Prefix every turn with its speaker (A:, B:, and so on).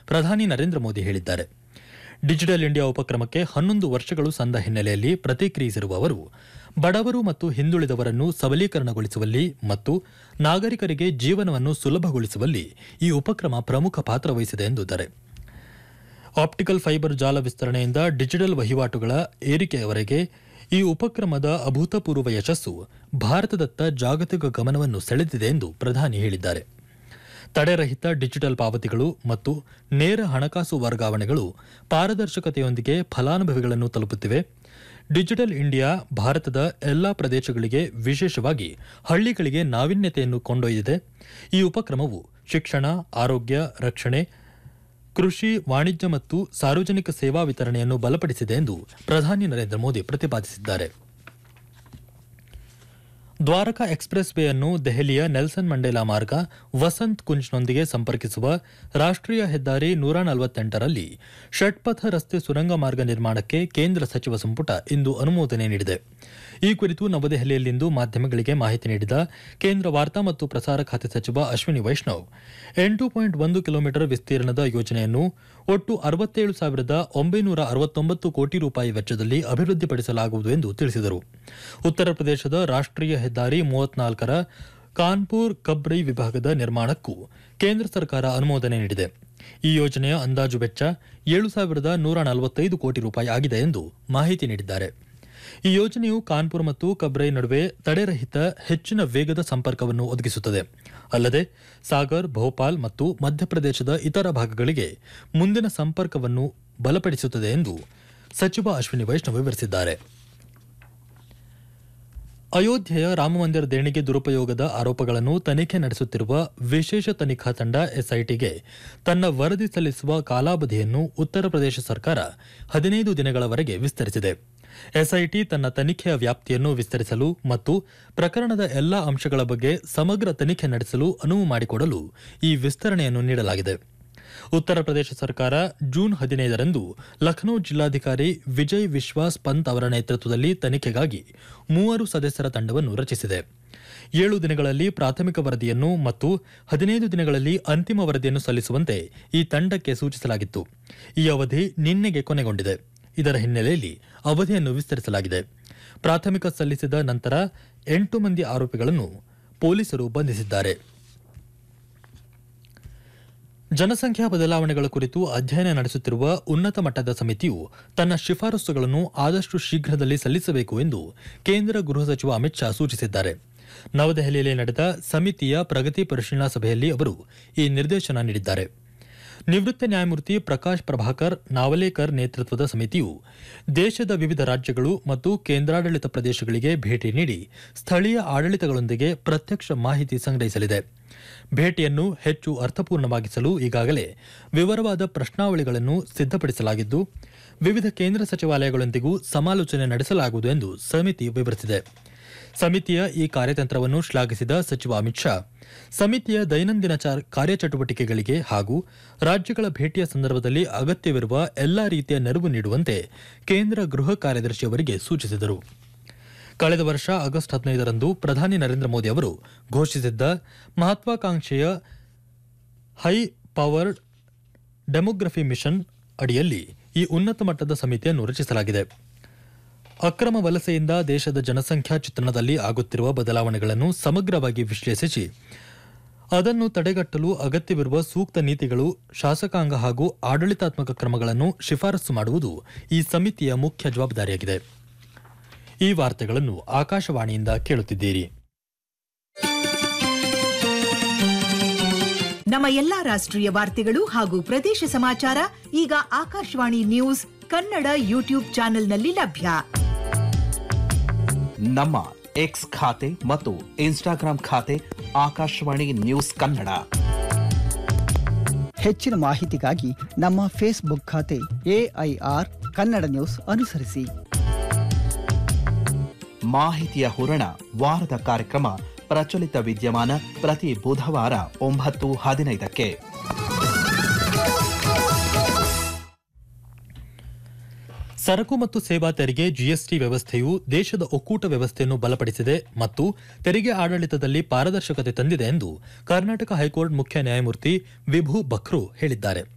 A: ಪ್ರಧಾನಿ ನರೇಂದ್ರ ಮೋದಿ ಹೇಳಿದ್ದಾರೆ digital India ಉಪಕ್ರಮಕ್ಕೆ ಹನ್ನೊಂದು ವರ್ಷಗಳು ಸಂದ ಹಿನ್ನೆಲೆಯಲ್ಲಿ ಪ್ರತಿಕ್ರಿಯಿಸಿರುವ ಅವರು ಬಡವರು ಮತ್ತು ಹಿಂದುಳಿದವರನ್ನು ಸಬಲೀಕರಣಗೊಳಿಸುವಲ್ಲಿ ಮತ್ತು ನಾಗರಿಕರಿಗೆ ಜೀವನವನ್ನು ಸುಲಭಗೊಳಿಸುವಲ್ಲಿ ಈ ಉಪಕ್ರಮ ಪ್ರಮುಖ ಪಾತ್ರ ವಹಿಸಿದೆ ಎಂದಿದ್ದಾರೆ ಆಪ್ಟಿಕಲ್ ಫೈಬರ್ ಜಾಲ ವಿಸ್ತರಣೆಯಿಂದ ಡಿಜಿಟಲ್ ವಹಿವಾಟುಗಳ ಏರಿಕೆಯವರೆಗೆ ಈ ಉಪಕ್ರಮದ ಅಭೂತಪೂರ್ವ ಯಶಸ್ಸು ಭಾರತದತ್ತ ಜಾಗತಿಕ ಗಮನವನ್ನು ಸೆಳೆದಿದೆ ಎಂದು ಪ್ರಧಾನಿ ಹೇಳಿದ್ದಾರೆ ತಡೆರಹಿತ ಡಿಜಿಟಲ್ ಪಾವತಿಗಳು ಮತ್ತು ನೇರ ಹಣಕಾಸು ವರ್ಗಾವಣೆಗಳು ಪಾರದರ್ಶಕತೆಯೊಂದಿಗೆ ಫಲಾನುಭವಿಗಳನ್ನು ತಲುಪುತ್ತಿವೆ ಡಿಜಿಟಲ್ ಇಂಡಿಯಾ ಭಾರತದ ಎಲ್ಲಾ ಪ್ರದೇಶಗಳಿಗೆ ವಿಶೇಷವಾಗಿ ಹಳ್ಳಿಗಳಿಗೆ ನಾವೀನ್ಯತೆಯನ್ನು ಕೊಂಡೊಯ್ದಿದೆ ಈ ಉಪಕ್ರಮವು ಶಿಕ್ಷಣ ಆರೋಗ್ಯ ರಕ್ಷಣೆ ಕೃಷಿ ವಾಣಿಜ್ಯ ಮತ್ತು ಸಾರ್ವಜನಿಕ ಸೇವಾ ವಿತರಣೆಯನ್ನು ಬಲಪಡಿಸಿದೆ ಎಂದು ಪ್ರಧಾನಿ ನರೇಂದ್ರ ಮೋದಿ ಪ್ರತಿಪಾದಿಸಿದ್ದಾರೆ ದ್ವಾರಕಾ ಎಕ್ಸ್ಪ್ರೆಸ್ ವೇ ಅನ್ನು ದೆಹಲಿಯ ನೆಲ್ಸನ್ ಮಂಡೇಲಾ ಮಾರ್ಗ ವಸಂತ್ ಕುಂಜ್ನೊಂದಿಗೆ ಸಂಪರ್ಕಿಸುವ ರಾಷ್ಟ್ರೀಯ ಹೆದ್ದಾರಿ ನೂರ ನಲವತ್ತೆಂಟರಲ್ಲಿ ಷಟ್ಪಥ ರಸ್ತೆ ಸುರಂಗ ಮಾರ್ಗ ನಿರ್ಮಾಣಕ್ಕೆ ಕೇಂದ್ರ ಸಚಿವ ಸಂಪುಟ ಇಂದು ಅನುಮೋದನೆ ನೀಡಿದೆ ಈ ಕುರಿತು ನವದೆಹಲಿಯಲ್ಲಿಂದು ಮಾಧ್ಯಮಗಳಿಗೆ ಮಾಹಿತಿ ನೀಡಿದ ಕೇಂದ್ರ ವಾರ್ತಾ ಮತ್ತು ಪ್ರಸಾರ ಖಾತೆ ಸಚಿವ ಅಶ್ವಿನಿ ವೈಷ್ಣವ್ ಎಂಟು ಪಾಯಿಂಟ್ ಒಂದು ಕಿಲೋಮೀಟರ್ ವಿಸ್ತೀರ್ಣದ ಯೋಜನೆಯನ್ನು ಒಟ್ಟು ಅರವತ್ತೇಳು ಸಾವಿರದ ಒಂಬೈನೂರ ಅರವತ್ತೊಂಬತ್ತು ಕೋಟಿ ರೂಪಾಯಿ ವೆಚ್ಚದಲ್ಲಿ ಅಭಿವೃದ್ಧಿಪಡಿಸಲಾಗುವುದು ಎಂದು ತಿಳಿಸಿದರು ಉತ್ತರ ಪ್ರದೇಶದ ರಾಷ್ಟ್ರೀಯ ಹೆದ್ದಾರಿ ಮೂವತ್ನಾಲ್ಕರ ಕಾನ್ಪುರ್ ಕಬ್ರೈ ವಿಭಾಗದ ನಿರ್ಮಾಣಕ್ಕೂ ಕೇಂದ್ರ ಸರ್ಕಾರ ಅನುಮೋದನೆ ನೀಡಿದೆ ಈ ಯೋಜನೆಯ ಅಂದಾಜು ವೆಚ್ಚ ಏಳು ಸಾವಿರದ ನೂರ ನಲವತ್ತೈದು ಕೋಟಿ ರೂಪಾಯಿ ಆಗಿದೆ ಎಂದು ಮಾಹಿತಿ ನೀಡಿದ್ದಾರೆ ಈ ಯೋಜನೆಯು ಕಾನ್ಪುರ್ ಮತ್ತು ಕಬ್ರೈ ನಡುವೆ ತಡೆರಹಿತ ಹೆಚ್ಚಿನ ವೇಗದ ಸಂಪರ್ಕವನ್ನು ಒದಗಿಸುತ್ತದೆ ಅಲ್ಲದೆ ಸಾಗರ್ ಭೋಪಾಲ್ ಮತ್ತು ಮಧ್ಯಪ್ರದೇಶದ ಇತರ ಭಾಗಗಳಿಗೆ ಮುಂದಿನ ಸಂಪರ್ಕವನ್ನು ಬಲಪಡಿಸುತ್ತದೆ ಎಂದು ಸಚಿವ ಅಶ್ವಿನಿ ವೈಷ್ಣವ್ ವಿವರಿಸಿದ್ದಾರೆ ಅಯೋಧ್ಯೆಯ ರಾಮಮಂದಿರ ದೇಣಿಗೆ ದುರುಪಯೋಗದ ಆರೋಪಗಳನ್ನು ತನಿಖೆ ನಡೆಸುತ್ತಿರುವ ವಿಶೇಷ ತನಿಖಾ ತಂಡ ಎಸ್ಐಟಿಗೆ ತನ್ನ ವರದಿ ಸಲ್ಲಿಸುವ ಕಾಲಾವಧಿಯನ್ನು ಉತ್ತರ ಪ್ರದೇಶ ಸರ್ಕಾರ ಹದಿನೈದು ದಿನಗಳವರೆಗೆ ವಿಸ್ತರಿಸಿದೆ ಎಸ್ಐಟಿ ತನ್ನ ತನಿಖೆಯ ವ್ಯಾಪ್ತಿಯನ್ನು ವಿಸ್ತರಿಸಲು ಮತ್ತು ಪ್ರಕರಣದ ಎಲ್ಲಾ ಅಂಶಗಳ ಬಗ್ಗೆ ಸಮಗ್ರ ತನಿಖೆ ನಡೆಸಲು ಅನುವು ಮಾಡಿಕೊಡಲು ಈ ವಿಸ್ತರಣೆಯನ್ನು ನೀಡಲಾಗಿದೆ ಉತ್ತರ ಪ್ರದೇಶ ಸರ್ಕಾರ ಜೂನ್ ಹದಿನೈದರಂದು ಲಖನೌ ಜಿಲ್ಲಾಧಿಕಾರಿ ವಿಜಯ್ ವಿಶ್ವಾಸ್ ಪಂತ್ ಅವರ ನೇತೃತ್ವದಲ್ಲಿ ತನಿಖೆಗಾಗಿ ಮೂವರು ಸದಸ್ಯರ ತಂಡವನ್ನು ರಚಿಸಿದೆ ಏಳು ದಿನಗಳಲ್ಲಿ ಪ್ರಾಥಮಿಕ ವರದಿಯನ್ನು ಮತ್ತು ಹದಿನೈದು ದಿನಗಳಲ್ಲಿ ಅಂತಿಮ ವರದಿಯನ್ನು ಸಲ್ಲಿಸುವಂತೆ ಈ ತಂಡಕ್ಕೆ ಸೂಚಿಸಲಾಗಿತ್ತು ಈ ಅವಧಿ ನಿನ್ನೆಗೆ ಕೊನೆಗೊಂಡಿದೆ ಇದರ ಹಿನ್ನೆಲೆಯಲ್ಲಿ ಅವಧಿಯನ್ನು ವಿಸ್ತರಿಸಲಾಗಿದೆ ಪ್ರಾಥಮಿಕ ಸಲ್ಲಿಸಿದ ನಂತರ ಎಂಟು ಮಂದಿ ಆರೋಪಿಗಳನ್ನು ಪೊಲೀಸರು ಬಂಧಿಸಿದ್ದಾರೆ ಜನಸಂಖ್ಯಾ ಬದಲಾವಣೆಗಳ ಕುರಿತು ಅಧ್ಯಯನ ನಡೆಸುತ್ತಿರುವ ಉನ್ನತ ಮಟ್ಟದ ಸಮಿತಿಯು ತನ್ನ ಶಿಫಾರಸುಗಳನ್ನು ಆದಷ್ಟು ಶೀಘ್ರದಲ್ಲಿ ಸಲ್ಲಿಸಬೇಕು ಎಂದು ಕೇಂದ್ರ ಗೃಹ ಸಚಿವ ಅಮಿತ್ ಶಾ ಸೂಚಿಸಿದ್ದಾರೆ ನವದೆಹಲಿಯಲ್ಲಿ ನಡೆದ ಸಮಿತಿಯ ಪ್ರಗತಿ ಪರಿಶೀಲನಾ ಸಭೆಯಲ್ಲಿ ಅವರು ಈ ನಿರ್ದೇಶನ ನೀಡಿದ್ದಾರೆ ನಿವೃತ್ತ ನ್ಯಾಯಮೂರ್ತಿ ಪ್ರಕಾಶ್ ಪ್ರಭಾಕರ್ ನಾವಲೇಕರ್ ನೇತೃತ್ವದ ಸಮಿತಿಯು ದೇಶದ ವಿವಿಧ ರಾಜ್ಯಗಳು ಮತ್ತು ಕೇಂದ್ರಾಡಳಿತ ಪ್ರದೇಶಗಳಿಗೆ ಭೇಟಿ ನೀಡಿ ಸ್ಥಳೀಯ ಆಡಳಿತಗಳೊಂದಿಗೆ ಪ್ರತ್ಯಕ್ಷ ಮಾಹಿತಿ ಸಂಗ್ರಹಿಸಲಿದೆ ಭೇಟಿಯನ್ನು ಹೆಚ್ಚು ಅರ್ಥಪೂರ್ಣವಾಗಿಸಲು ಈಗಾಗಲೇ ವಿವರವಾದ ಪ್ರಶ್ನಾವಳಿಗಳನ್ನು ಸಿದ್ಧಪಡಿಸಲಾಗಿದ್ದು ವಿವಿಧ ಕೇಂದ್ರ ಸಚಿವಾಲಯಗಳೊಂದಿಗೂ ಸಮಾಲೋಚನೆ ನಡೆಸಲಾಗುವುದು ಎಂದು ಸಮಿತಿ ವಿವರಿಸಿದೆ ಸಮಿತಿಯ ಈ ಕಾರ್ಯತಂತ್ರವನ್ನು ಶ್ಲಾಘಿಸಿದ ಸಚಿವ ಅಮಿತ್ ಶಾ ಸಮಿತಿಯ ದೈನಂದಿನ ಚಾ- ಕಾರ್ಯಚಟುವಟಿಕೆಗಳಿಗೆ ಹಾಗೂ ರಾಜ್ಯಗಳ ಭೇಟಿಯ ಸಂದರ್ಭದಲ್ಲಿ ಅಗತ್ಯವಿರುವ ಎಲ್ಲಾ ರೀತಿಯ ನೆರವು ನೀಡುವಂತೆ ಕೇಂದ್ರ ಗೃಹ ಕಾರ್ಯದರ್ಶಿಯವರಿಗೆ ಸೂಚಿಸಿದರು ಕಳೆದ ವರ್ಷ ಆಗಸ್ಟ್ ಹದಿನೈದರಂದು ಪ್ರಧಾನಿ ನರೇಂದ್ರ ಮೋದಿ ಅವರು ಘೋಷಿಸಿದ್ದ ಮಹತ್ವಾಕಾಂಕ್ಷೆಯ ಹೈ ಪವರ್ಡ್ ಡೆಮೋಗ್ರಫಿ ಮಿಷನ್ ಅಡಿಯಲ್ಲಿ ಈ ಉನ್ನತ ಮಟ್ಟದ ಸಮಿತಿಯನ್ನು ರಚಿಸಲಾಗಿದೆ ಅಕ್ರಮ ವಲಸೆಯಿಂದ ದೇಶದ ಜನಸಂಖ್ಯಾ ಚಿತ್ರಣದಲ್ಲಿ ಆಗುತ್ತಿರುವ ಬದಲಾವಣೆಗಳನ್ನು ಸಮಗ್ರವಾಗಿ ವಿಶ್ಲೇಷಿಸಿ ಅದನ್ನು ತಡೆಗಟ್ಟಲು ಅಗತ್ಯವಿರುವ ಸೂಕ್ತ ನೀತಿಗಳು ಶಾಸಕಾಂಗ ಹಾಗೂ ಆಡಳಿತಾತ್ಮಕ ಕ್ರಮಗಳನ್ನು ಶಿಫಾರಸು ಮಾಡುವುದು ಈ ಸಮಿತಿಯ ಮುಖ್ಯ ಜವಾಬ್ದಾರಿಯಾಗಿದೆ ಈ ವಾರ್ತೆಗಳನ್ನು ಆಕಾಶವಾಣಿಯಿಂದ ಕೇಳುತ್ತಿದ್ದೀರಿ
B: ನಮ್ಮ ಎಲ್ಲಾ ರಾಷ್ಟ್ರೀಯ ವಾರ್ತೆಗಳು ಹಾಗೂ ಪ್ರದೇಶ ಸಮಾಚಾರ ಈಗ ಆಕಾಶವಾಣಿ ನ್ಯೂಸ್ ಕನ್ನಡ ಯೂಟ್ಯೂಬ್ ಚಾನೆಲ್ನಲ್ಲಿ ಲಭ್ಯ
C: ನಮ್ಮ ಎಕ್ಸ್ ಖಾತೆ ಮತ್ತು ಇನ್ಸ್ಟಾಗ್ರಾಂ ಖಾತೆ ಆಕಾಶವಾಣಿ ನ್ಯೂಸ್ ಕನ್ನಡ
D: ಹೆಚ್ಚಿನ ಮಾಹಿತಿಗಾಗಿ ನಮ್ಮ ಫೇಸ್ಬುಕ್ ಖಾತೆ ಎಐಆರ್ ಕನ್ನಡ ನ್ಯೂಸ್ ಅನುಸರಿಸಿ
C: ಮಾಹಿತಿಯ ಹೂರಣ ವಾರದ ಕಾರ್ಯಕ್ರಮ ಪ್ರಚಲಿತ ವಿದ್ಯಮಾನ ಪ್ರತಿ ಬುಧವಾರ ಒಂಬತ್ತು ಹದಿನೈದಕ್ಕೆ
A: ಸರಕು ಮತ್ತು ಸೇವಾ ತೆರಿಗೆ ಜಿಎಸ್ಟಿ ವ್ಯವಸ್ಥೆಯು ದೇಶದ ಒಕ್ಕೂಟ ವ್ಯವಸ್ಥೆಯನ್ನು ಬಲಪಡಿಸಿದೆ ಮತ್ತು ತೆರಿಗೆ ಆಡಳಿತದಲ್ಲಿ ಪಾರದರ್ಶಕತೆ ತಂದಿದೆ ಎಂದು ಕರ್ನಾಟಕ ಹೈಕೋರ್ಟ್ ಮುಖ್ಯ ನ್ಯಾಯಮೂರ್ತಿ ವಿಭು ಬಖ್ರು ಹೇಳಿದ್ದಾರೆ